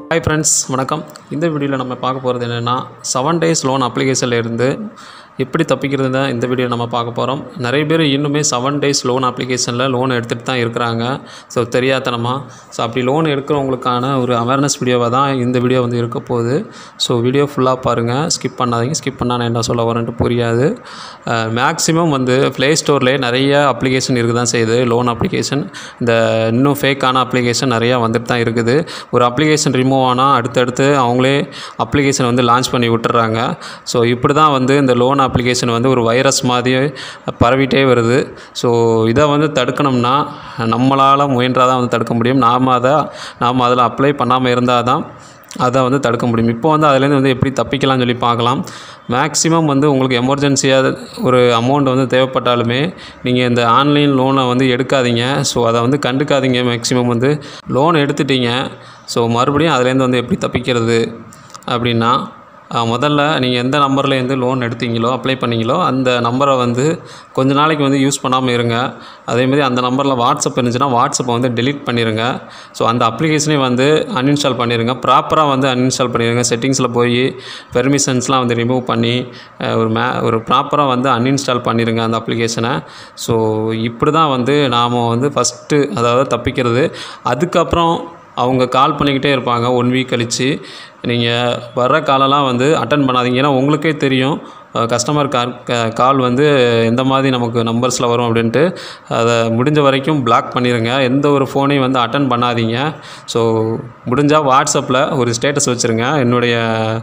hi friends வணக்கம் இந்த வீடியோவில் நம்ம பார்க்க போகிறது என்னென்னா செவன் டேஸ் லோன் அப்ளிகேஷனில் இருந்து எப்படி தப்பிக்கிறது தான் இந்த வீடியோ நம்ம பார்க்க போகிறோம் நிறைய பேர் இன்னுமே செவன் டேஸ் லோன் அப்ளிகேஷனில் லோன் எடுத்துகிட்டு தான் இருக்கிறாங்க ஸோ தெரியாதனமா ஸோ அப்படி லோன் எடுக்கிறவங்களுக்கான ஒரு அவேர்னஸ் வீடியோவாக தான் இந்த வீடியோ வந்து இருக்க போகுது ஸோ வீடியோ ஃபுல்லாக பாருங்கள் ஸ்கிப் பண்ணாதீங்க ஸ்கிப் பண்ணால் நான் என்ன சொல்ல வரேன்ட்டு புரியாது மேக்ஸிமம் வந்து ப்ளே ஸ்டோர்லேயே நிறைய அப்ளிகேஷன் இருக்க தான் செய்யுது லோன் அப்ளிகேஷன் இந்த இன்னும் ஃபேக்கான அப்ளிகேஷன் நிறையா வந்துட்டு தான் இருக்குது ஒரு அப்ளிகேஷன் ரிமூவ் ஆனால் அடுத்தடுத்து அவங்களே அப்ளிகேஷன் வந்து லான்ச் பண்ணி விட்டுறாங்க ஸோ இப்படி தான் வந்து இந்த லோன் அப்ளிகேஷன் வந்து ஒரு வைரஸ் மாதிரி பரவிட்டே வருது ஸோ இதை வந்து தடுக்கணும்னா நம்மளால் முயன்றால் தான் வந்து தடுக்க முடியும் நாம் அதை நாம் அதில் அப்ளை பண்ணாமல் இருந்தால் தான் அதை வந்து தடுக்க முடியும் இப்போ வந்து அதுலேருந்து வந்து எப்படி தப்பிக்கலாம்னு சொல்லி பார்க்கலாம் மேக்ஸிமம் வந்து உங்களுக்கு எமர்ஜென்சியாக ஒரு அமௌண்ட் வந்து தேவைப்பட்டாலுமே நீங்கள் இந்த ஆன்லைன் லோனை வந்து எடுக்காதீங்க ஸோ அதை வந்து கண்டுக்காதீங்க மேக்ஸிமம் வந்து லோன் எடுத்துட்டீங்க ஸோ மறுபடியும் அதுலேருந்து வந்து எப்படி தப்பிக்கிறது அப்படின்னா அஹ், முதல்ல நீங்கள் எந்த நம்பர்லேருந்து லோன் எடுத்தீங்களோ அப்ளை பண்ணீங்களோ அந்த நம்பரை வந்து கொஞ்ச நாளைக்கு வந்து யூஸ் பண்ணாமல் இருங்க அதேமாதிரி அந்த நம்பரில் வாட்ஸ்அப் இருந்துச்சுன்னா வாட்ஸ்அப்பை வந்து delete பண்ணிடுங்க ஸோ அந்த அப்ளிகேஷனே வந்து அன்இன்ஸ்டால் பண்ணிடுங்க ப்ராப்பராக வந்து அன்இன்ஸ்டால் பண்ணிடுங்க செட்டிங்ஸில் போய் பெர்மிஷன்ஸ்லாம் வந்து ரிமூவ் பண்ணி அஹ், ஒரு மே ஒரு ப்ராப்பராக வந்து அன்இன்ஸ்டால் பண்ணிடுங்க அந்த அப்ளிகேஷனை ஸோ இப்படி தான் வந்து நாம் வந்து ஃபஸ்ட்டு அதாவது தப்பிக்கிறது அதுக்கப்புறம் அவங்க கால் பண்ணிக்கிட்டே இருப்பாங்க ஒன் வீக் கழித்து நீங்கள் வர்ற காலெல்லாம் வந்து அட்டன் பண்ணாதீங்க ஏன்னா உங்களுக்கே தெரியும் கஸ்டமர் கால் கால் வந்து எந்த மாதிரி நமக்கு நம்பர்ஸில் வரும் அப்படின்ட்டு அதை முடிஞ்ச வரைக்கும் பிளாக் பண்ணிடுங்க எந்த ஒரு ஃபோனையும் வந்து அட்டன் பண்ணாதீங்க ஸோ முடிஞ்சால் வாட்ஸ்அப்பில் ஒரு ஸ்டேட்டஸ் வச்சுருங்க என்னுடைய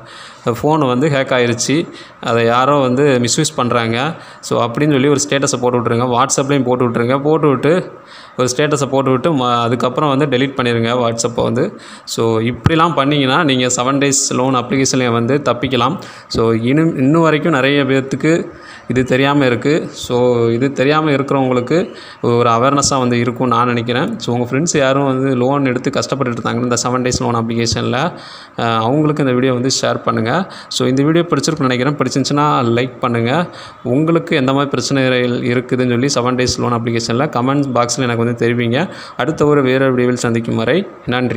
ஃபோன் வந்து ஹேக் ஆயிருச்சு அதை யாரோ வந்து மிஸ்யூஸ் பண்ணுறாங்க ஸோ அப்படின்னு சொல்லி ஒரு ஸ்டேட்டஸை போட்டு விட்ருங்க வாட்ஸ்அப்லேயும் போட்டு விட்ருங்க போட்டு விட்டு ஒரு ஸ்டேட்டஸை போட்டு விட்டு ம அதுக்கப்புறம் வந்து டெலீட் பண்ணிடுங்க வாட்ஸ்அப்பை வந்து ஸோ இப்படிலாம் பண்ணிங்கன்னா நீங்கள் செவன் டேஸ் லோன் அப்ளிகேஷனில் வந்து தப்பிக்கலாம் ஸோ இன்னும் இன்னும் வரைக்கும் நிறைய பேர்த்துக்கு இது தெரியாமல் இருக்குது ஸோ இது தெரியாமல் இருக்கிறவங்களுக்கு ஒரு அவேர்னஸாக வந்து இருக்கும் நான் நினைக்கிறேன் ஸோ உங்கள் ஃப்ரெண்ட்ஸ் யாரும் வந்து லோன் எடுத்து கஷ்டப்பட்டுட்டு இருந்தாங்க இந்த செவன் டேஸ் லோன் அப்ளிகேஷனில் அவங்களுக்கு இந்த வீடியோ வந்து ஷேர் பண்ணுங்கள் ஸோ இந்த வீடியோ பிடிச்சிருக்குன்னு நினைக்கிறேன் பிடிச்சிருந்துச்சுன்னா லைக் பண்ணுங்கள் உங்களுக்கு எந்த மாதிரி பிரச்சனைகள் இருக்குதுன்னு சொல்லி செவன் டேஸ் லோன் அப்ளிகேஷனில் கமெண்ட் பாக்ஸில் எனக்கு வந்து தெரிவிங்க அடுத்த ஒரு வேறு வீடியோவில் சந்திக்கும் வரை நன்றி